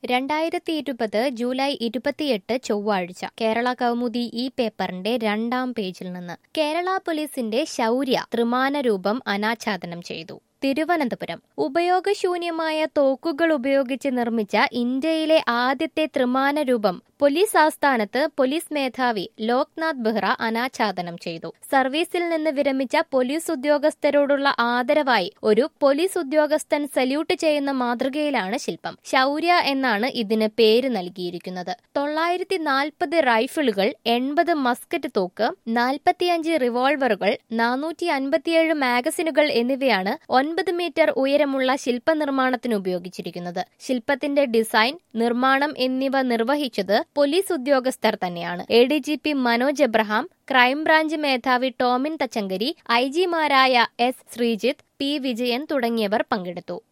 രണ്ടായിരത്തി ഇരുപത് ജൂലൈ ഇരുപത്തിയെട്ട് ചൊവ്വാഴ്ച കേരള കൗമുദി ഈ പേപ്പറിന്റെ രണ്ടാം പേജിൽ നിന്ന് കേരള പോലീസിന്റെ ശൗര്യ ത്രിമാന രൂപം അനാച്ഛാദനം ചെയ്തു തിരുവനന്തപുരം ഉപയോഗശൂന്യമായ തോക്കുകൾ ഉപയോഗിച്ച് നിർമ്മിച്ച ഇന്ത്യയിലെ ആദ്യത്തെ ത്രിമാന രൂപം പോലീസ് ആസ്ഥാനത്ത് പോലീസ് മേധാവി ലോക്നാഥ് ബെഹ്റ അനാച്ഛാദനം ചെയ്തു സർവീസിൽ നിന്ന് വിരമിച്ച പോലീസ് ഉദ്യോഗസ്ഥരോടുള്ള ആദരവായി ഒരു പോലീസ് ഉദ്യോഗസ്ഥൻ സല്യൂട്ട് ചെയ്യുന്ന മാതൃകയിലാണ് ശില്പം ശൗര്യ എന്നാണ് ഇതിന് പേര് നൽകിയിരിക്കുന്നത് തൊള്ളായിരത്തി നാൽപ്പത് റൈഫിളുകൾ എൺപത് മസ്കറ്റ് തോക്ക് നാൽപ്പത്തിയഞ്ച് റിവോൾവറുകൾ നാനൂറ്റി അൻപത്തിയേഴ് മാഗസിനുകൾ എന്നിവയാണ് ഒൻപത് മീറ്റർ ഉയരമുള്ള ശില്പനിർമ്മാണത്തിന് ഉപയോഗിച്ചിരിക്കുന്നത് ശില്പത്തിന്റെ ഡിസൈൻ നിർമ്മാണം എന്നിവ നിർവഹിച്ചത് പോലീസ് ഉദ്യോഗസ്ഥർ തന്നെയാണ് A D G P Manoj Abraham crime branch മേധാവി ടോമിൻ തച്ചങ്കരി ഐ ജിമാരായ എസ് ശ്രീജിത്ത് പി വിജയൻ തുടങ്ങിയവർ പങ്കെടുത്തു